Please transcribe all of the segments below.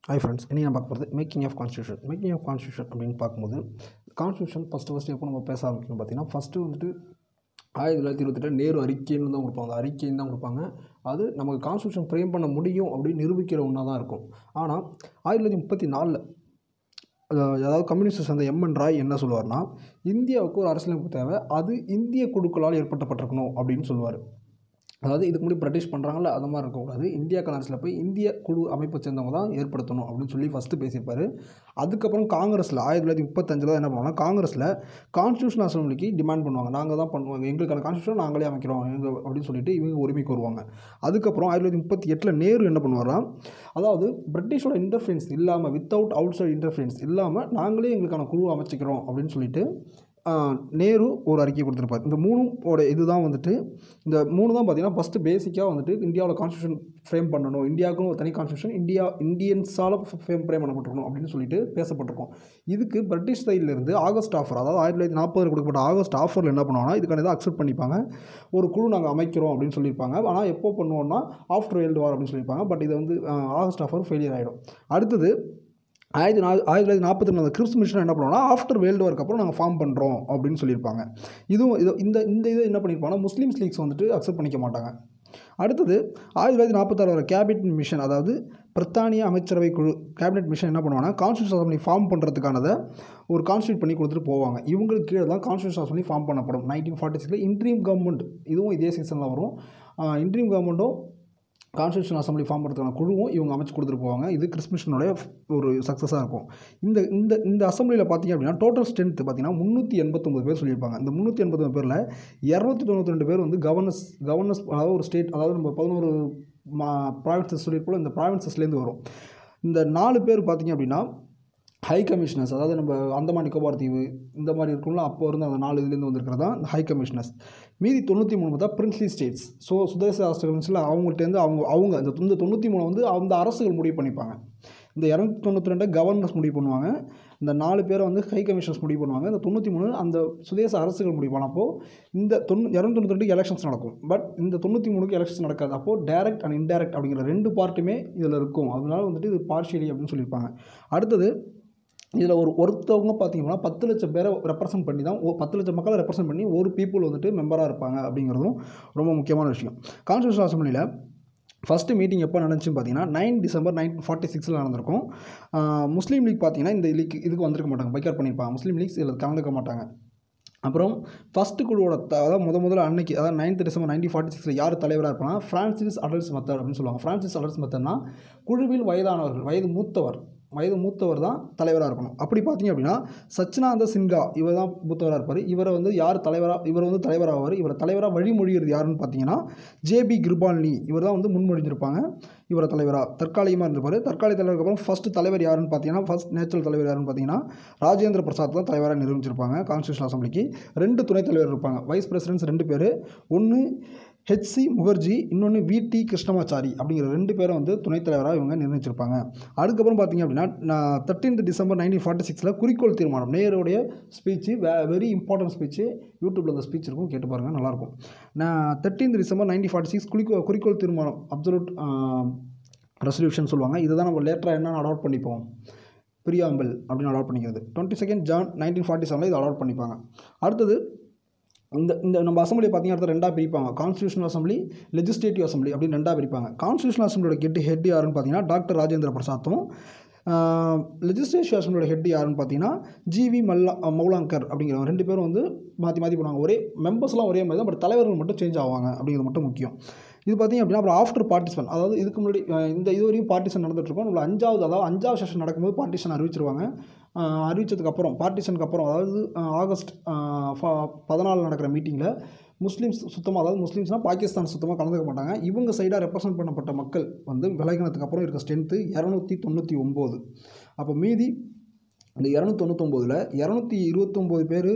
hi friends இனி நான் பார்க்க போகிறது making of constitution making of constitution அப்படின்னு பார்க்கும்போது கான்ஸ்டியூஷன் ஃபஸ்ட்டு ஃபஸ்ட்டு எப்போ நம்ம பேச ஆரம்பிக்கணும் பார்த்தீங்கன்னா ஃபஸ்ட்டு வந்துட்டு ஆயிரத்தி தொள்ளாயிரத்தி இருபத்தெட்டு நேரு அறிக்கைன்னு தான் கொடுப்பாங்க அந்த அறிக்கைன்னு தான் கொடுப்பாங்க அது நமக்கு கான்ஸ்டியூஷன் ஃப்ரேம் பண்ண முடியும் அப்படின்னு நிரூபிக்கிற ஒன்றா தான் இருக்கும் ஆனால் ஆயிரத்தி தொள்ளாயிரத்தி முப்பத்தி நாலில் அதாவது கம்யூனிஸ்ட் சேர்ந்த எம்என் ராய் என்ன சொல்லுவார்னா இந்தியாவுக்கு ஒரு அரசியலமைப்பு தேவை அது இந்திய குழுக்களால் ஏற்படுத்தப்பட்டிருக்கணும் அப்படின்னு சொல்லுவார் அதாவது இதுக்கு முன்னாடி பிரிட்டிஷ் பண்ணுறாங்கல்ல அது மாதிரி இருக்கக்கூடாது இந்தியா கலான்ஸில் போய் இந்திய குழு அமைப்பை சேர்ந்தவங்க தான் ஏற்படுத்தணும் அப்படின்னு சொல்லி ஃபஸ்ட்டு பேசியிருப்பார் அதுக்கப்புறம் காங்கிரஸில் ஆயிரத்தி தொள்ளாயிரத்தி முப்பத்தஞ்சில் தான் என்ன பண்ணுவாங்கன்னா காங்கிரஸில் கான்ஸ்டியூஷன் அசம்பிளிக்கு டிமாண்ட் பண்ணுவாங்க நாங்கள் தான் பண்ணுவாங்க எங்களுக்கான கான்ஸ்டியூஷன் நாங்களே அமைக்கிறோம் எங்கள் அப்படின்னு சொல்லிட்டு இவங்க உரிமைக்கு வருவாங்க அதுக்கப்புறம் ஆயிரத்தி தொள்ளாயிரத்தி முப்பத்தி எட்டில் நேரு என்ன பண்ணுவாரா அதாவது பிரிட்டிஷோட இன்டர்ஃபரன்ஸ் இல்லாமல் வித்தவுட் அவுட் சைட் இன்டர்ஃபரன்ஸ் இல்லாமல் நாங்களே எங்களுக்கான குழு அமைச்சிக்கிறோம் அப்படின்னு சொல்லிட்டு ஆஹ், நேரு ஒரு அறிக்கை கொடுத்துருப்பார் இந்த மூணும் ஓட இதுதான் வந்துட்டு இந்த மூணு தான் பார்த்தீங்கன்னா ஃபஸ்ட்டு பேசிக்காக வந்துட்டு இந்தியாவில் கான்ஸ்டியூஷன் ஃப்ரேம் பண்ணணும் இந்தியாவுக்குன்னு ஒரு தனி கான்ஸ்டியூஷன் இந்தியா இந்தியன்ஸால் ஃப்ரேம் ஃப்ரேம் பண்ணப்பட்டிருக்கணும் அப்படின்னு சொல்லிட்டு பேசப்பட்டிருக்கோம் இதுக்கு பிரிட்டிஷ் சைட்லேருந்து ஆகஸ்ட் ஆஃபர் அதாவது ஆயிரத்தி தொள்ளாயிரத்தி நாற்பதில் கொடுக்கப்பட்ட ஆகஸ்ட் ஆஃபரில் என்ன பண்ணுவாங்கன்னா இதுக்கான இதை அக்செப்ட் பண்ணிப்பாங்க ஒரு குழு நாங்கள் அமைக்கிறோம் அப்படின்னு சொல்லியிருப்பாங்க ஆனால் எப்போ பண்ணுவோம்னா ஆஃப்டர் வேர்ல்டு வார் அப்படின்னு சொல்லியிருப்பாங்க பட் இது வந்து ஆஹ், ஆகஸ்ட் ஆஃபர் ஃபெயிலியர் ஆகிடும் அடுத்தது ஆயிரத்தி நா ஆயிரத்தி தொள்ளாயிரத்தி நாற்பத்தி ரெண்டு கிறிஸ் மிஷன் என்ன பண்ணுவோம்னா ஆஃப்டர் வேர்ல்டு வார்க்கு அப்புறம் நாங்கள் ஃபார்ம் பண்ணுறோம் அப்படின்னு சொல்லியிருப்பாங்க இதுவும் இது இந்த இந்த இது என்ன பண்ணியிருப்பாங்கன்னா முஸ்லீம்ஸ் லீக்ஸ் வந்துட்டு அக்செப்ட் பண்ணிக்க மாட்டாங்க அடுத்தது ஆயிரத்தி தொள்ளாயிரத்தி நாற்பத்தாறு வர கேபினட் மிஷன் அதாவது பிரித்தானிய அமைச்சரவை குழு கேபினட் மிஷன் என்ன பண்ணுவாங்கன்னா கான்ஸ்டியூஷன் அசம்பிளி ஃபார்ம் பண்ணுறதுக்கானதை ஒரு கான்ஸ்டியூட் பண்ணி கொடுத்துட்டு போவாங்க இவங்களுக்கு கீழே தான் கான்ஸ்டியூஷன் அசம்பிளி ஃபார்ம் பண்ணப்படும் நைன்டீன் ஃபார்ட்டி சிக்ஸில் இன்ட்ரீம் கவர்மெண்ட் இதுவும் இதே சீசனில் வரும் இன்ட்ரீம் கவர்மெண்ட்டும் கான்ஸ்டியூஷன் அசம்பிளி ஃபார்ம் பண்ணுறதுக்கான குழுவும் இவங்க அமைச்சு கொடுத்துட்டு போவாங்க இது கிறிஸ்மிஷனுடைய ஒரு சக்ஸஸாக இருக்கும் இந்த இந்த இந்த அசம்பிளியில் பார்த்தீங்க அப்படின்னா டோட்டல் ஸ்ட்ரென்த் பார்த்தீங்கன்னா முந்நூற்றி எண்பத்தொம்பது பேர் சொல்லியிருப்பாங்க இந்த முந்நூற்றி எண்பத்தொம்பது பேரில் இரநூத்தி தொண்ணூற்றி ரெண்டு பேர் வந்து கவர்னஸ் கவர்னஸ் அதாவது ஒரு ஸ்டேட் அதாவது நம்ம பதினோரு மா ப்ராவின்சஸ் சொல்லியிருப்போம் இந்த ப்ராவின்சஸ்லேருந்து வரும் இந்த நாலு பேர் பார்த்தீங்க அப்படின்னா ஹை கமிஷனர்ஸ் அதாவது நம்ம அந்தமான் நிக்கோபார் தீவு இந்த மாதிரி இருக்கும்ல அப்போ இருந்து அந்த நாலு இதுலேருந்து வந்திருக்கிறது தான் இந்த ஹை கமிஷனர்ஸ் மீதி தொண்ணூற்றி மூணு தான் பிரின்ஸ்லி ஸ்டேட்ஸ் ஸோ சுதேச ராஷ்டிரன்ஸில் அவங்கள்ட்டேருந்து அவங்க அவங்க இந்த இந்த தொண்ணூற்றி மூணு வந்து அந்த அரசுகள் முடிவு பண்ணிப்பாங்க இந்த இரநூத்தி தொண்ணூற்றி ரெண்டை கவர்னர்ஸ் முடிவு பண்ணுவாங்க இந்த நாலு பேரை வந்து ஹை கமிஷனர்ஸ் முடிவு பண்ணுவாங்க இந்த தொண்ணூற்றி மூணு அந்த சுதேச அரசுகள் முடிவு பண்ணப்போ இந்த தொண்ணூ இரநூத்தி தொண்ணூற்றி ரெண்டு எலெக்ஷன்ஸ் நடக்கும் பட் இந்த தொண்ணூற்றி மூணுக்கு எலெக்ஷன்ஸ் நடக்காது அப்போது டேரக்ட் அண்ட் இன்டேரக்ட் அப்படிங்கிற ரெண்டு பார்ட்டுமே இதில் இருக்கும் அதனால வந்துட்டு இது பார்ஷியலி அப்படின்னு சொல்லியிருப்பாங்க அடுத்தது இதில் ஒரு ஒருத்தவங்க பார்த்தீங்கன்னா பத்து லட்சம் பேரை ரெப்ரசன்ட் பண்ணி தான் ஒ- பத்து லட்சம் மக்களை ரெப்ரசன்ட் பண்ணி ஒரு பீப்புள் வந்துட்டு மெம்பராக இருப்பாங்க அப்படிங்கிறதும் ரொம்ப முக்கியமான விஷயம் கான்ஸ்டியூஷன் அசம்பிளியில் ஃபஸ்ட்டு மீட்டிங் எப்போ நடந்துச்சுன்னு பார்த்தீங்கன்னா நைன் டிசம்பர் நைன்டீன் ஃபார்ட்டி சிக்ஸில் நடந்திருக்கும் ஆஹ் முஸ்லீம் லீக் பார்த்தீங்கன்னா இந்த லீக் இதுக்கு வந்திருக்க மாட்டாங்க பைக்கார் பண்ணியிருப்பாங்க முஸ்லீம் லீக்ஸ் இதில் கலந்துக்க மாட்டாங்க அப்புறம் ஃபஸ்ட்டு குழுவோட த- அதாவது முத முதல்ல அன்னைக்கு அதாவது நைன்த் டிசம்பர் நைன்டீன் ஃபார்ட்டி சிக்ஸில் யார் தலைவராக இருப்பாங்கன்னா ஃப்ரான்சிஸ் அடல்ஸ் மெத்தட் அப்படின்னு சொல்லுவாங்க ஃப்ரான்சிஸ் அடல்ஸ் மெத்தட்னா குழுவில் வயதானவர்கள் வயது மூத்தவர் வயது மூத்தவர் தான் தலைவராக இருக்கணும் அப்படி பார்த்தீங்க அப்படின்னா சச்சினானந்த சின்ஹா இவர் தான் மூத்தவராக இருப்பார் இவரை வந்து யார் தலைவராக இவர் வந்து தலைவராவார் இவரை தலைவராக வழிமொழிகிறது யாருன்னு பார்த்தீங்கன்னா ஜேபி கிருபால்னி இவர் தான் வந்து முன்மொழிஞ்சிருப்பாங்க இவரை தலைவராக தற்காலிகமாக இருந்திருப்பார் தற்காலிக தலைவருக்கு அப்புறம் ஃபஸ்ட்டு தலைவர் யாருன்னு பார்த்தீங்கன்னா ஃபஸ்ட் நேச்சுரல் தலைவர் யாருன்னு பார்த்தீங்கன்னா ராஜேந்திர பிரசாத் தான் தலைவராக நிரூபிச்சிருப்பாங்க கான்ஸ்டியூஷன் அசம்பிளிக்கு ரெண்டு துணைத் தலைவர் இருப்பாங்க வைஸ் பிரசிடென்ட்ஸ் ரெண்டு பேர் ஒன்று ஹெச்சி முகர்ஜி இன்னொன்று விடி கிருஷ்ணமாச்சாரி அப்படிங்கிற ரெண்டு பேரும் வந்து துணைத் தலைவராக இவங்க நிர்ணயிச்சிருப்பாங்க அதுக்கப்புறம் பார்த்தீங்க அப்படின்னா நான் தேர்ட்டீன்த் டிசம்பர் நைன்டீன் ஃபார்ட்டி சிக்ஸில் குறிக்கோள் தீர்மானம் நேருடைய ஸ்பீச்சு வே வெரி இம்பார்ட்டன்ட் ஸ்பீச்சு யூடியூப்பில் அந்த ஸ்பீச் இருக்கும் கேட்டு பாருங்கள் நல்லாயிருக்கும் நான் thirteenth December nineteen forty six குறிக்கோ குறிக்கோள் தீர்மானம் அப்சல்யூட் ரெசல்யூஷன் சொல்லுவாங்க இதை தான் நம்ம லேட்டராக என்னென்னு அடாப்ட் பண்ணிப்போம் பிரியாம்பிள் அப்படின்னு அடாப்ட் பண்ணிக்கிறது twenty second Jan nineteen forty செவனில் இதை அடாப்ட் பண்ணிப்பாங்க அடுத்தது இந்த இந்த நம்ம அசம்பிளி பார்த்தீங்க அடுத்த ரெண்டாக பிரிப்பாங்க கான்ஸ்டியூஷனல் அசம்பிளி லெஜிஸ்லேட்டிவ் அசம்பிளி அப்படின்னு ரெண்டாக பிரிப்பாங்க கான்ஸ்டியூஷனல் அசம்பிளியோட கெட்டு ஹெட் யாருன்னு பார்த்தீங்கன்னா டாக்டர் ராஜேந்திர பிரசாத்தும் லெஜிஸ்லேட்டிவ் அசம்பிளியோட ஹெட் யாருன்னு பார்த்தீங்கன்னா ஜிவி மல்லா மௌலாங்கர் அப்படிங்கிறவங்க ரெண்டு பேரும் வந்து மாற்றி மாற்றி போனாங்க ஒரே மெம்பர்ஸ்லாம் ஒரே மாதிரி தான் பட் தலைவர்கள் மட்டும் சேஞ்ச் ஆவாங்க அப்படிங்கிறது மட்டும் முக்கியம் இது பார்த்தீங்க அப்படின்னா அப்புறம் ஆஃப்டர் பார்ட்டிசன் அதாவது இதுக்கு முன்னாடி அஹ், இந்த இது வரையும் பார்ட்டிசன் நடந்துட்டுருக்கோம் நம்மள அஞ்சாவது அதாவது அஞ்சாவது செஷன் நடக்கும்போது பார்ட்டிஷன் அறிவிச்சிருவாங்க அஹ், அறிவிச்சதுக்கு அப்புறம் பார்ட்டிஷனுக்கு அப்புறம் அதாவது அஹ், ஆகஸ்ட் அஹ், ஃப- பதினாலு நடக்கிற மீட்டிங்கில் முஸ்லீம்ஸ் சுத்தமாக அதாவது முஸ்லீம்ஸ்னால் பாகிஸ்தான் சுத்தமாக கலந்துக்க மாட்டாங்க இவங்க சைடாக ரெப்ரசன்ட் பண்ணப்பட்ட மக்கள் வந்து விலகினதுக்கு அப்புறம் இருக்க ஸ்ட்ரென்த்து இரநூத்தி தொண்ணூற்றி ஒம்பது அப்போ மீதி இந்த இரநூத்தி தொண்ணூத்தொம்போதில் இரநூத்தி இருபத்தொம்போது பேர்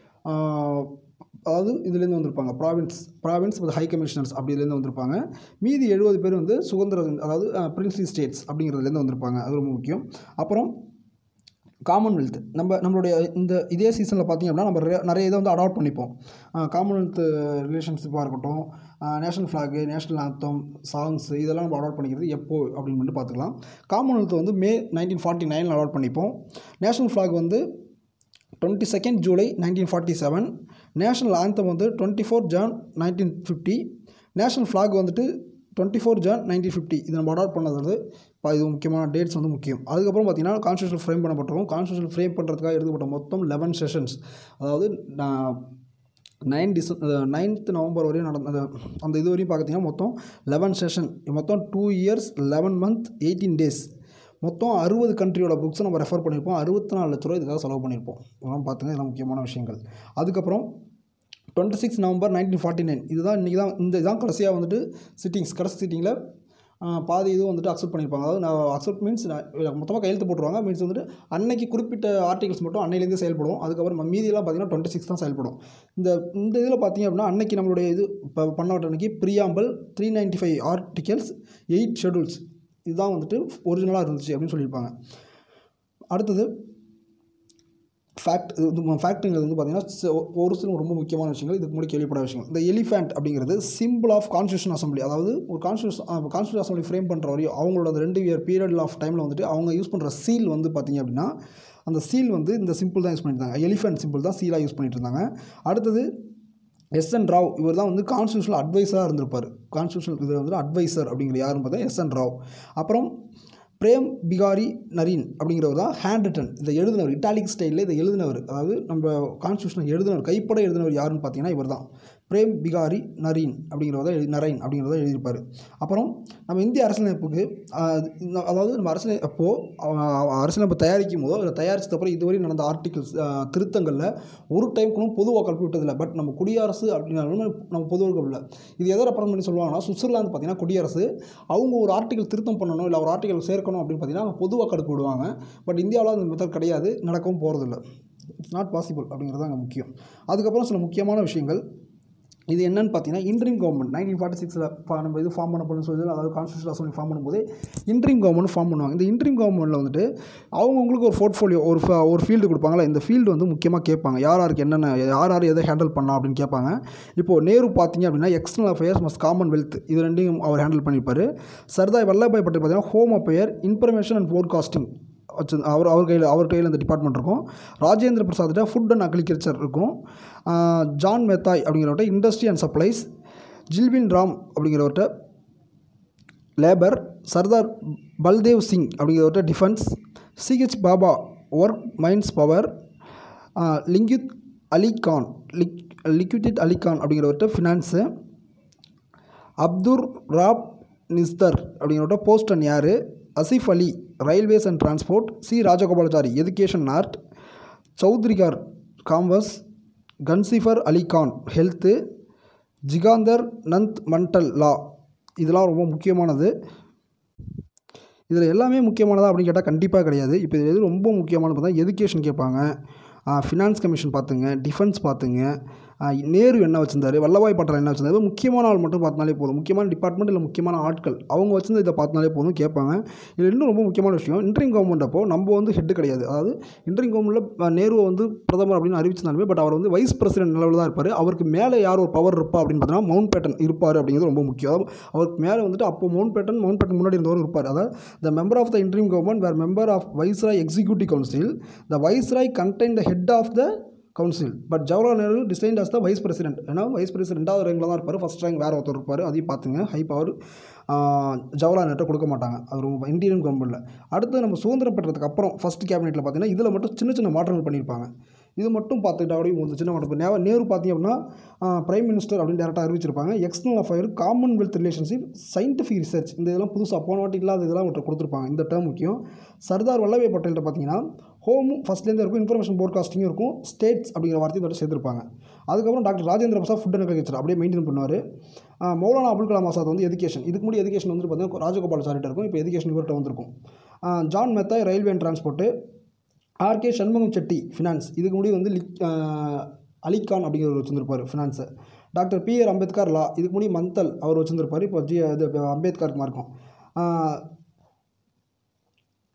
அதாவது இதுலேருந்து வந்திருப்பாங்க province province with high commissioners அப்படி இதுலேருந்து வந்திருப்பாங்க மீதி எழுபது பேர் வந்து சுதந்திர அதாவது பிரின்ஸ்லி ஸ்டேட்ஸ் அப்படிங்கிறதுலேருந்து வந்திருப்பாங்க அது ரொம்ப முக்கியம் அப்புறம் காமன்வெல்த் நம்ம நம்மளுடைய இந்த இதே சீசனில் பார்த்திங்க அப்படின்னா நம்ம நிறைய- நிறைய இதை வந்து அடாப்ட் பண்ணிப்போம் காமன்வெல்த் ரிலேஷன்ஷிப்பாக இருக்கட்டும் national flag national anthem songs இதெல்லாம் நம்ம அடாப்ட் பண்ணிக்கிறது எப்போ அப்படின்னு மட்டும் பார்த்துக்கலாம் காமன்வெல்த் வந்து மே நைன்டீன் ஃபார்ட்டி நைனில் அடாப்ட் பண்ணிப்போம் நேஷனல் ஃப்ளாக் வந்து twenty second July nineteen forty seven national anthem வந்து twenty four June nineteen fifty national flag வந்துட்டு twenty four June nineteen fifty இது நம்ம அடாப்ட் பண்ணது வந்து இப்போ இது முக்கியமான டேட்ஸ் வந்து முக்கியம் அதுக்கப்புறம் பார்த்தீங்கன்னா கான்ஸ்டியூஷன் ஃப்ரேம் பண்ணப்பட்டிருக்கும் கான்ஸ்டியூஷன் ஃப்ரேம் பண்ணுறதுக்காக எடுத்துப்பட்ட மொத்தம் லெவன் செஷன்ஸ் அதாவது நான் நைன் டிச நைன்த் நவம்பர் வரையும் நடந்த அந்த- அந்த இது வரையும் பார்த்தீங்கன்னா மொத்தம் லெவன் செஷன் மொத்தம் two years eleven month eighteen days மொத்தம் அறுபது கண்ட்ரியோட புக்ஸை நம்ம ரெஃபர் பண்ணியிருப்போம் அறுபத்தி நாலு லட்ச ரூபா இதுக்காக செலவு பண்ணியிருப்போம் இதெல்லாம் பார்த்துங்க இதெல்லாம் முக்கியமான விஷயங்கள் அதுக்கப்புறம் twenty six November nineteen forty nine இதுதான் இன்றைக்கி தான் இந்த இதான் கடைசியாக வந்துட்டு சிட்டிங்ஸ் கடைசி சிட்டிங்கில் பாதி இதுவும் வந்துட்டு அக்செப்ட் பண்ணியிருப்பாங்க அதாவது நான் அக்செப்ட் மீன்ஸ் மொத்தமாக கையெழுத்து போட்டுருவாங்க மீன்ஸ் வந்துட்டு அன்னைக்கு குறிப்பிட்ட ஆர்டிகல்ஸ் மட்டும் அன்னையிலேருந்து செயல்படும் அதுக்கப்புறம் மீதியெல்லாம் பார்த்தீங்கன்னா டுவெண்ட்டி சிக்ஸ் தான் செயல்படும் இந்த இந்த இதில் பார்த்தீங்க அப்படின்னா அன்னைக்கு நம்மளுடைய இது இப்போ பண்ணப்பட்ட அன்னைக்கு preamble three ninety five articles eight schedules இதுதான் வந்துட்டு ஒரிஜினலாக இருந்துச்சு அப்படின்னு சொல்லியிருப்பாங்க அடுத்தது ஃபேக்ட் இது ஃபேக்ட்டுங்கிறது வந்து பார்த்தீங்கன்னா ச- ஒரு சில ரொம்ப முக்கியமான விஷயங்கள் இதுக்கு முன்னாடி கேள்விப்படாத விஷயங்கள் இந்த எலிஃபேண்ட் அப்படிங்கிறது சிம்பிள் ஆஃப் கான்ஸ்டியூஷன் அசம்பிளி அதாவது ஒரு கான்ஸ்டியூஷன் கான்ஸ்டியூஷன் அசம்பிளி ஃப்ரேம் பண்ணுற வரையும் அவங்களோட அந்த ரெண்டு இயர் பீரியட் ஆஃப் டைமில் வந்துட்டு அவங்க யூஸ் பண்ணுற சீல் வந்து பார்த்தீங்க அப்படின்னா அந்த சீல் வந்து இந்த சிம்பிள் தான் யூஸ் பண்ணியிருந்தாங்க எலிஃபென்ட் சிம்பிள் தான் சீலாக யூஸ் பண்ணிட்டு இருந்தாங்க அடுத்தது எஸ் என் ராவ் இவர் தான் வந்து கான்ஸ்டியூஷனல் அட்வைஸராக இருந்திருப்பார் கான்ஸ்டியூஷனல் இதில் வந்து அட்வைசர் அப்படிங்கிற யாருன்னு பார்த்தா எஸ் என் ராவ் அப்புறம் பிரேம் பிகாரி நரீன் அப்படிங்கிறவர் தான் ஹேண்ட் ரிட்டன் இதை எழுதினவர் இட்டாலிக் ஸ்டைலில் இதை எழுதினவர் அதாவது நம்ம கான்ஸ்டியூஷனை எழுதினவர் கைப்பட எழுதினவர் யாருன்னு பார்த்தீங்கன்னா இவர் தான் பிரேம் பிகாரி நரீன் அப்படிங்கிறவர் தான் எழுதி நரைன் அப்படிங்கிறத எழுதியிருப்பார் அப்புறம் நம்ம இந்திய அரசியலமைப்புக்கு ஆஹ், இந்த- அதாவது நம்ம அரசியல் அப்போது அரசியலமைப்பு தயாரிக்கும் போதோ இல்லை தயாரிச்சது அப்புறம் இதுவரை நடந்த ஆர்டிகல்ஸ் திருத்தங்களில் ஒரு டைம் கூட பொது வாக்கெடுப்பு விட்டதில்லை பட் நம்ம குடியரசு அப்படின்னாலும் நம்ம பொது வாக்கெடுப்பு இல்லை இது எதை ரெப்ரசன்ட் பண்ணி சொல்லுவாங்கன்னா சுவிட்சர்லாந்து பார்த்தீங்கன்னா குடியரசு அவங்க ஒரு ஆர்டிகல் திருத்தம் பண்ணணும் இல்லை ஒரு ஆர்டிகல் சேர்க்கணும் அப்படின்னு பார்த்தீங்கன்னா அவங்க பொது வாக்கெடுப்பு விடுவாங்க பட் இந்தியாவில் அந்த மெத்தட் கிடையாது நடக்கவும் போகிறதில்ல இட்ஸ் நாட் பாசிபிள் அப்படிங்கிறது தான் அங்கே முக்கியம் அதுக்கப்புறம் சில முக்கியமான விஷயங்கள் இது என்னன்னு பார்த்தீங்கன்னா இன்ட்ரீம் கவர்மெண்ட் நைன்டீன் ஃபார்ட்டி சிக்ஸில் நம்ம இது ஃபார்ம் பண்ண போகணும்னு சொல்லி அதாவது கான்ஸ்டியூஷன் அசம்பிளி ஃபார்ம் பண்ணும்போது இன்ட்ரீம் கவர்மெண்ட் ஃபார்ம் பண்ணுவாங்க இந்த இன்ட்ரீம் கவர்மெண்ட்டில் வந்துட்டு அவங்கவுங்களுக்கு ஒரு போர்ட்ஃபோலியோ ஒரு ஃப- ஒரு ஃபீல்டு கொடுப்பாங்களா இந்த ஃபீல்டு வந்து முக்கியமாக கேட்பாங்க யார் யாருக்கு என்னென்ன யார் யார் எதை ஹேண்டில் பண்ணலாம் அப்படின்னு கேட்பாங்க இப்போது நேரு பார்த்தீங்க அப்படின்னா எக்ஸ்டர்னல் அஃபேர்ஸ் மஸ்ட் காமன்வெல்த் இது ரெண்டையும் அவர் ஹேண்டில் பண்ணியிருப்பார் சர்தார் வல்லபாய் பட்டேல் பார்த்தீங்கன்னா home affair information and broadcasting வச்சு அவர் அவர் கையில் அவர் கையில் இந்த டிபார்ட்மெண்ட் இருக்கும் ராஜேந்திர பிரசாத்திட்ட ஃபுட் அண்ட் அக்ரிகல்ச்சர் இருக்கும் ஆஹ் ஜான் மெத்தாய் அப்படிங்கிறவர்கிட்ட இண்டஸ்ட்ரி அண்ட் சப்ளைஸ் ஜில்வின் ராம் அப்படிங்கிறவர்கிட்ட லேபர் சர்தார் பல்தேவ் சிங் அப்படிங்கிறவர்கிட்ட defence C H Bhabha work mines power லிங்கித் அலி கான் லிக் லிக்விடிட் அலி கான் அப்படிங்கிறவர்கிட்ட ஃபினான்ஸு அப்துர் ராப் நிஸ்தர் அப்படிங்கிறவர்கிட்ட போஸ்ட் அண்ட் யார் Asaf Ali railways and transport C Rajagopalachari education art சௌத்ரிகார் commerce கன்சிஃபர் அலி கான் ஹெல்த்து ஜிகாந்தர் நந்த் மண்டல் லா இதெல்லாம் ரொம்ப முக்கியமானது இதில் எல்லாமே முக்கியமானதா அப்படின்னு கேட்டால் கண்டிப்பாக கிடையாது இப்போ இது எது ரொம்ப முக்கியமானது பார்த்தா எஜுகேஷன் கேட்பாங்க ஃபினான்ஸ் கமிஷன் பார்த்துங்க டிஃபென்ஸ் பார்த்துங்க ஆ, நேரு என்ன வச்சிருந்தாரு வல்லபாய் பட்டேல் என்ன வச்சிருந்தாரு முக்கியமான ஆள் மட்டும் பார்த்தாலே போதும் முக்கியமான டிபார்ட்மெண்ட் இல்லை முக்கியமான ஆட்கள் அவங்க வச்சிருந்த இதை பார்த்தாலே போதும் கேட்பாங்க இதில் இன்னும் ரொம்ப முக்கியமான விஷயம் இன்ட்ரிங் கவர்மெண்ட் அப்போ நம்ம வந்து ஹெட் கிடையாது அதாவது இன்ட்ரிங் கவர்மெண்ட்டில் நேருவை வந்து பிரதமர் அப்படின்னு அறிவிச்சிருந்தாலுமே பட் அவர் வந்து வைஸ் பிரசிடென்ட் லெவலில் தான் இருப்பார் அவருக்கு மேலே யார் ஒரு பவர் இருப்பா அப்படின்னு பார்த்தீங்கன்னா மவுண்ட் பேட்டன் இருப்பார் அப்படிங்கிறது ரொம்ப முக்கியம் அதாவது அவருக்கு மேலே வந்துட்டு அப்போ மவுண்ட் பேட்டன் மவுண்ட் பேட்டன் முன்னாடி இருந்தவர் இருப்பார் அதாவது the member of the interim government where member of viceroy executive council the viceroy contain the head of the council but Jawaharlal Nehru designed as the vice president ஏன்னா வைஸ் பிரசிடென்ட் ரெண்டாவது ரேங்கில் தான் இருப்பார் first rank வேறு ஒருத்தர் இருப்பார் அதையும் பார்த்துங்க ஹை பவர் ஜவஹர்லால் நேரு கொடுக்க மாட்டாங்க அது ரொம்ப இந்தியன் கவர்மெண்ட்டில் அடுத்து நம்ம சுதந்திரம் பெற்றதுக்கு அப்புறம் ஃபஸ்ட் கேபினெட்டில் பார்த்தீங்கன்னா இதில் மட்டும் சின்ன சின்ன மாற்றங்கள் பண்ணியிருப்பாங்க இது மட்டும் பார்த்துக்கிட்டா அப்படியே ஒரு சின்ன மாற்றம் இப்போ நே- நேரு பார்த்தீங்க அப்படின்னா பிரைம் மினிஸ்டர் அப்படின்னு டேரெக்டாக அறிவிச்சிருப்பாங்க external affair commonwealth relationship scientific research இந்த இதெல்லாம் புதுசாக போன வாட்டி இல்லாத இதெல்லாம் ஒருத்தர் கொடுத்துருப்பாங்க இந்த டேர்ம் முக்கியம் சர்தார் வல்லபாய் பட்டேல்கிட்ட பார்த்தீங்கன்னா ஹோமும் ஃபஸ்ட்லேருந்து இருக்கும் இன்ஃபர்மேஷன் போர்காஸ்டிங்கும் இருக்கும் ஸ்டேட்ஸ் அப்படிங்கிற வார்த்தையும் இதோட சேர்த்துருப்பாங்க அதுக்கப்புறம் doctor Rajendra Prasad food and agriculture அப்படியே மெயின்டைன் பண்ணுவார் மௌலானா அபுல் கலாம் ஆசாத் வந்து எஜுகேஷன் இதுக்கு முன்னாடி எஜுகேஷன் வந்து பார்த்தீங்கன்னா ராஜகோபாலாச்சாரிட்ட இருக்கும் இப்போ எஜுகேஷன் இவர்கிட்ட வந்திருக்கும் ஆஹ் John Mathai railway and transport R K Shanmukham Chetty finance இதுக்கு முன்னாடி வந்து லிக் ஆஹ் அலிகான் அப்படிங்கிறவர் வச்சுருப்பார் ஃபினான்ஸை doctor B R Ambedkar law இதுக்கு முன்னாடி மந்தல் அவர் வச்சுருப்பார் இப்போ ஜி இது அம்பேத்கருக்கு மார்க்கும் ஆஹ்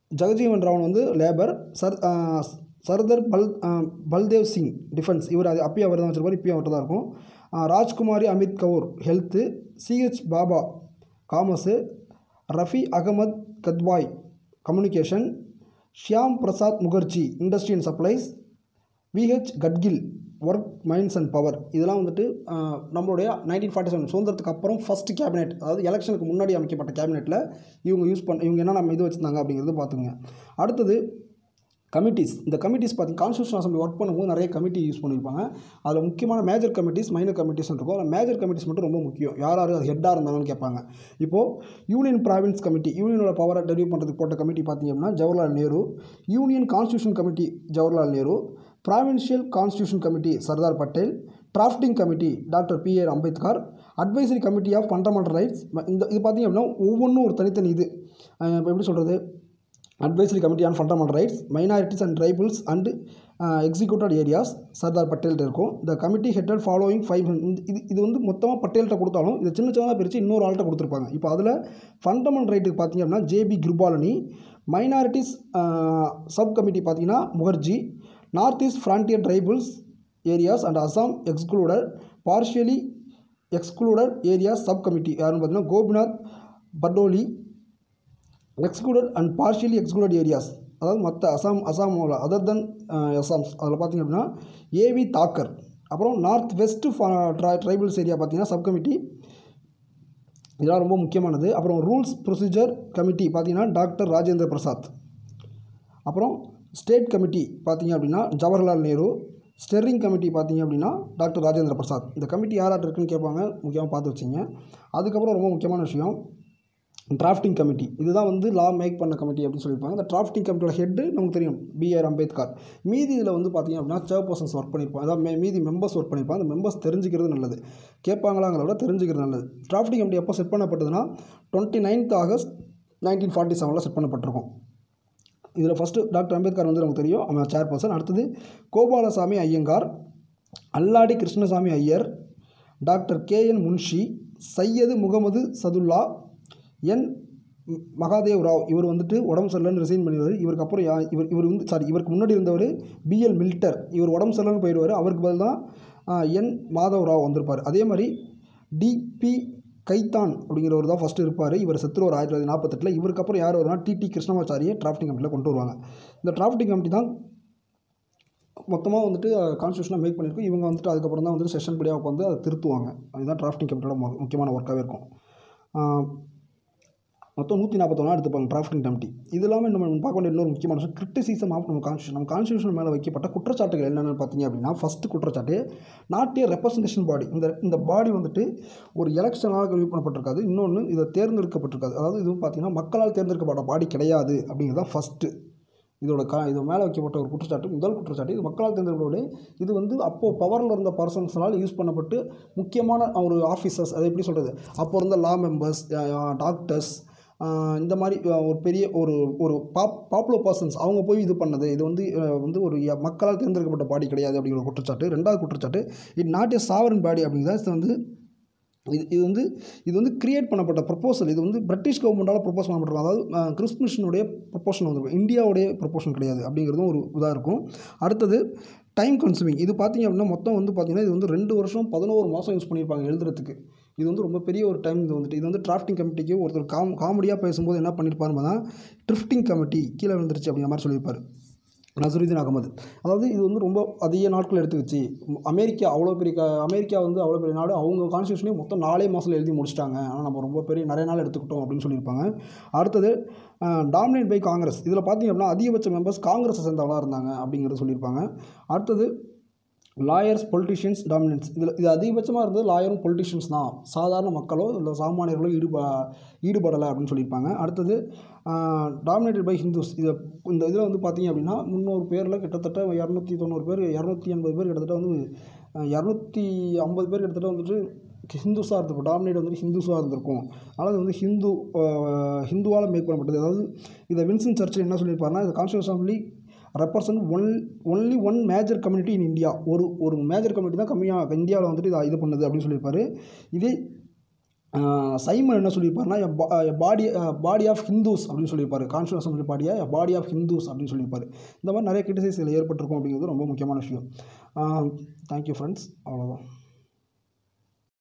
ஜெகஜீவன் ராவன் வந்து லேபர் சர் ஆஹ் சர்தர் பல் ஆஹ் பல்தேவ் சிங் டிஃபென்ஸ் இவர் அது அப்பயும் அவர் தான் வச்சிருப்பார் இப்பயும் அவர்கிட்ட தான் இருக்கும் ஆஹ் Rajkumari Amrit Kaur health C H Bhabha commerce Rafi Ahmed Kidwai communication Shyama Prasad Mukherjee industry and supplies V H Gadgil work mines and power இதெல்லாம் வந்துட்டு ஆஹ், நம்மளுடைய நைன்டீன் ஃபார்ட்டி செவன் சுதந்திரத்துக்கு அப்புறம் ஃபஸ்ட் கேபினெட் அதாவது எலெக்ஷனுக்கு முன்னாடி அமைக்கப்பட்ட கேபினெட்டில் இவங்க யூஸ் பண்ண இவங்க என்ன நம்ம இது வச்சுருந்தாங்க அப்படிங்கிறது பார்த்துங்க அடுத்தது கமிட்டிஸ் இந்த கமிட்டிஸ் பார்த்திங்க கான்ஸ்டியூஷன் அசம்பிளி ஒர்க் பண்ணும்போது நிறைய கமிட்டி யூஸ் பண்ணியிருப்பாங்க அதில் முக்கியமான மேஜர் கமிட்டிஸ் மைனர் கமிட்டிஸ் இருக்கும் அதில் மேஜர் கமிட்டிஸ் மட்டும் ரொம்ப முக்கியம் யார் யார் அது ஹெட்டாக இருந்தாங்கன்னு கேட்பாங்க இப்போது யூனியன் ப்ராவின்ஸ் கமிட்டி யூனியனோட பவரை டெலிவ் பண்ணுறதுக்கு போட்ட கமிட்டி பார்த்தீங்க அப்படின்னா Jawaharlal Nehru union constitution committee Jawaharlal Nehru provincial constitution committee Sardar Patel drafting committee doctor B R Ambedkar advisory committee of fundamental rights இந்த இது பார்த்தீங்க அப்படின்னா ஒவ்வொன்றும் ஒரு தனித்தனி இது அஹ் இப்போ எப்படி சொல்கிறது advisory committee on fundamental rights minorities and tribals and executed areas Sardar பட்டேல்கிட்ட இருக்கும் the committee headed following five இது இது வந்து மொத்தமாக பட்டேல்கிட்ட கொடுத்தாலும் இது சின்ன சின்னதாக பிரித்து இன்னொரு ஆள்கிட்ட கொடுத்துருப்பாங்க இப்போ அதில் ஃபண்டமெண்டல் ரைட்டுக்கு பார்த்தீங்க அப்படின்னா J B Kripalani minorities sub committee பார்த்தீங்கன்னா Mukherjee north east frontier tribals areas and Assam excluded partially excluded areas sub committee யாருன்னு பார்த்தீங்கன்னா Gopinath Bardoloi excluded and partially excluded areas அதாவது மற்ற அசாம் அசாமோட அதர் தென் அசாம்ஸ் அதில் பார்த்தீங்க அப்படின்னா ஏவி தாக்கர் அப்புறம் நார்த் வெஸ்ட் ட்ரைபிள்ஸ் ஏரியா பார்த்தீங்கன்னா சப் கமிட்டி இதெல்லாம் ரொம்ப முக்கியமானது அப்புறம் ரூல்ஸ் ப்ரொசீஜர் கமிட்டி பார்த்தீங்கன்னா டாக்டர் ராஜேந்திர பிரசாத் அப்புறம் ஸ்டேட் கமிட்டி பார்த்தீங்க அப்படின்னா ஜவஹர்லால் நேரு ஸ்டெரிங் கமிட்டி பார்த்தீங்க அப்படின்னா டாக்டர் ராஜேந்திர பிரசாத் இந்த கமிட்டி யாராட்ட இருக்குன்னு கேட்பாங்க முக்கியமாக பார்த்து வச்சிங்க அதுக்கப்புறம் ரொம்ப முக்கியமான விஷயம் டிராஃப்டிங் கமிட்டி இதுதான் வந்து லா மேக் பண்ண கமிட்டி அப்படின்னு சொல்லியிருப்பாங்க இந்த டிராஃப்டிங் கமிட்டியோட ஹெட்டு நமக்கு தெரியும் பிஆர் அம்பேத்கர் மீதி இதில் வந்து பார்த்தீங்க அப்படின்னா சேர் பர்சன்ஸ் ஒர்க் பண்ணியிருப்பாங்க அதாவது மே- மீதி மெம்பர்ஸ் ஒர்க் பண்ணியிருப்பாங்க அந்த மெம்பர்ஸ் தெரிஞ்சுக்கிறது நல்லது கேட்பாங்களாங்கிறத விட தெரிஞ்சுக்கிறது நல்லது டிராஃப்டிங் கமிட்டி எப்போ செட் பண்ணப்பட்டதுன்னா twenty ninth August nineteen forty செவனில் செட் பண்ணப்பட்டிருக்கும் இதில் ஃபஸ்ட்டு டாக்டர் அம்பேத்கர் வந்து நமக்கு தெரியும் அவன் சேர்பர்சன் அடுத்தது Gopalaswamy Ayyangar Alladi Krishnaswamy Iyer doctor K N Munshi Syed Mohammad Saadulla N ம- மகாதேவ் ராவ் இவர் வந்துட்டு உடம்பு சரியில்லைன்னு ரிசைன் பண்ணிடுவார் இவருக்கு அப்புறம் யா இவர் இவர் வந்து சாரி இவருக்கு முன்னாடி இருந்தவர் பிஎல் மில்டர் இவர் உடம்பு சரியில்லைன்னு போயிடுவார் அவருக்கு பதில் தான் ஆ, என் மாதவ் ராவ் வந்திருப்பார் அதே மாதிரி டிபி கைத்தான் அப்படிங்கிறவர் தான் ஃபஸ்ட்டு இருப்பார் இவர் செத்துருவார் ஆயிரத்தி தொள்ளாயிரத்தி நாற்பத்தெட்டில் இவருக்கு அப்புறம் யார் வருவாங்க டிடி கிருஷ்ணமாச்சாரியை டிராஃப்டிங் கமிட்டியில் கொண்டு வருவாங்க இந்த டிராஃப்டிங் கமிட்டி தான் மொத்தமாக வந்துட்டு கான்ஸ்டியூஷனாக மேக் பண்ணியிருக்கோம் இவங்க வந்துட்டு அதுக்கப்புறம் தான் வந்துட்டு செஷன் படியாக உட்காந்து அதை திருத்துவாங்க அதுதான் டிராஃப்டிங் கமிட்டியோட மு- முக்கியமான ஒர்க்காகவே இருக்கும் ஆஹ் மொத்தம் நூற்றி நாற்பத்தொன்னா எடுத்துப்பாங்க டிராஃப்டிங் கமிட்டி இது இல்லாமல் நம்ம பார்க்க வேண்டிய இன்னொரு முக்கியமான விஷயம் கிரிட்டிசிசம் ஆஃப் நம்ம கான்ஸ்டியூஷன் நம்ம கான்ஸ்டியூஷன் மேலே வைக்கப்பட்ட குற்றச்சாட்டுகள் என்னென்னு பார்த்தீங்க அப்படின்னா ஃபஸ்ட்டு குற்றச்சாட்டு நாட்டிய ரெப்ரசன்டேஷன் பாடி இந்த இந்த பாடி வந்துட்டு ஒரு எலெக்ஷனால் கல்வி பண்ணப்பட்டிருக்காது இன்னொன்று இதை தேர்ந்தெடுக்கப்பட்டிருக்காது அதாவது இதுவும் பார்த்தீங்கன்னா மக்களால் தேர்ந்தெடுக்கப்பட்ட பாடி கிடையாது அப்படிங்கிறது தான் ஃபஸ்ட்டு இதோட கா இது மேலே வைக்கப்பட்ட ஒரு குற்றச்சாட்டு முதல் குற்றச்சாட்டு இது மக்களால் தேர்ந்தெடுக்கப்படும் இது வந்து அப்போது பவரில் இருந்த பர்சன்ஸ்னால் யூஸ் பண்ணப்பட்டு முக்கியமான ஒரு ஆஃபீஸர்ஸ் அதை எப்படி சொல்கிறது அப்போ இருந்த லா மெம்பர்ஸ் டாக்டர்ஸ் இந்த மாதிரி அஹ், ஒரு பெரிய ஒரு ஒரு பாப் பாப்புலர் பர்சன்ஸ் அவங்க போய் இது பண்ணது இது வந்து அஹ், வந்து ஒரு ய- மக்களால் தேர்ந்தெடுக்கப்பட்ட பாடி கிடையாது அப்படிங்கிற ஒரு குற்றச்சாட்டு ரெண்டாவது குற்றச்சாட்டு it not a sovereign body அப்படிங்கிறத இது வந்து இது இது வந்து இது வந்து கிரியேட் பண்ணப்பட்ட ப்ரொப்போசல் இது வந்து பிரிட்டிஷ் கவர்மெண்டால் ப்ரொப்போஸ் பண்ணப்பட்டிருக்கும் அதாவது கிறிஸ்மிஷனுடைய ப்ரொப்போஷன் வந்து இந்தியாவுடைய ப்ரொப்போஷன் கிடையாது அப்படிங்கிறதும் ஒரு இதாக இருக்கும் அடுத்தது டைம் கன்சூமிங் இது பார்த்தீங்க அப்படின்னா மொத்தம் வந்து பார்த்தீங்கன்னா இது வந்து ரெண்டு வருஷம் பதினோரு மாதம் யூஸ் பண்ணியிருப்பாங்க எழுதுறதுக்கு இது வந்து ரொம்ப பெரிய ஒரு டைம் இது வந்துட்டு இது வந்து டிராஃப்டிங் கமிட்டிக்கு ஒருத்தர் காம் காமெடியாக பேசும்போது என்ன பண்ணியிருப்பாருன்னு தான் ட்ரிஃப்டிங் கமிட்டி கீழே விழுந்துருச்சு அப்படிங்கிற மாதிரி சொல்லியிருப்பார் நசருதீன் அகமது அதாவது இது வந்து ரொம்ப அதிக நாட்கள் எடுத்துக்கிச்சு ம், அமெரிக்கா அவ்வளோ பெரிய க அமெரிக்கா வந்து அவ்வளோ பெரிய நாடு அவங்க கான்ஸ்டியூஷனே மொத்தம் நாலே மாதத்தில் எழுதி முடிச்சிட்டாங்க ஆனால் நம்ம ரொம்ப பெரிய நிறைய நாள் எடுத்துக்கிட்டோம் அப்படின்னு சொல்லியிருப்பாங்க அடுத்தது டாமினேட் பை காங்கிரஸ் இதில் பார்த்தீங்க அப்படின்னா அதிகபட்ச மெம்பர்ஸ் காங்கிரஸை சேர்ந்தவங்களாக இருந்தாங்க அப்படிங்கிறத சொல்லியிருப்பாங்க அடுத்தது லாயர்ஸ் பொலிட்டிஷியன்ஸ் டாமினன்ஸ் இதில் இது அதிகபட்சமாக இருந்தது லாயரும் பொலிட்டிஷியன்ஸ் தான் சாதாரண மக்களோ இல்லை சாமானியர்களோ ஈடுப ஈடுபடலை அப்படின்னு சொல்லியிருப்பாங்க அடுத்தது டாமினேட்டட் பை ஹிந்துஸ் இதை இந்த இதில் வந்து பார்த்தீங்க அப்படின்னா முந்நூறு பேரில் கிட்டத்தட்ட இரநூத்தி தொண்ணூறு பேர் இரநூத்தி எண்பது பேர் கிட்டத்தட்ட வந்து இரநூத்தி ஐம்பது பேர் கிட்டத்தட்ட வந்துட்டு ஹிந்துஸாக இருந்திருக்கும் டாமினேட் வந்துட்டு ஹிந்துஸாக இருந்திருக்கும் அதனால் இது வந்து ஹிந்து ஹிந்துவால் மேக் பண்ணப்பட்டது அதாவது இதை வின்சன் சர்ச்சில் என்ன சொல்லியிருப்பாருன்னா இது constitution assembly represent one only one major community in India ஒரு ஒரு மேஜர் கம்யூனிட்டி தான் கம்மியாக இந்தியாவில் வந்துட்டு இதை இது பண்ணுது அப்படின்னு சொல்லியிருப்பாரு இதே சைமன் என்ன சொல்லியிருப்பாருன்னா பாடி பாடி ஆஃப் ஹிந்துஸ் அப்படின்னு சொல்லியிருப்பாரு கான்ஸ்டியூஷன் பாடியா பாடி ஆஃப் ஹிந்துஸ் அப்படின்னு சொல்லியிருப்பாரு இந்த மாதிரி நிறைய கிரிட்டிசைஸ் இதில் ஏற்பட்டிருக்கும் அப்படிங்கிறது ரொம்ப முக்கியமான விஷயம் தேங்க்யூ ஃப்ரெண்ட்ஸ் அவ்வளோதான்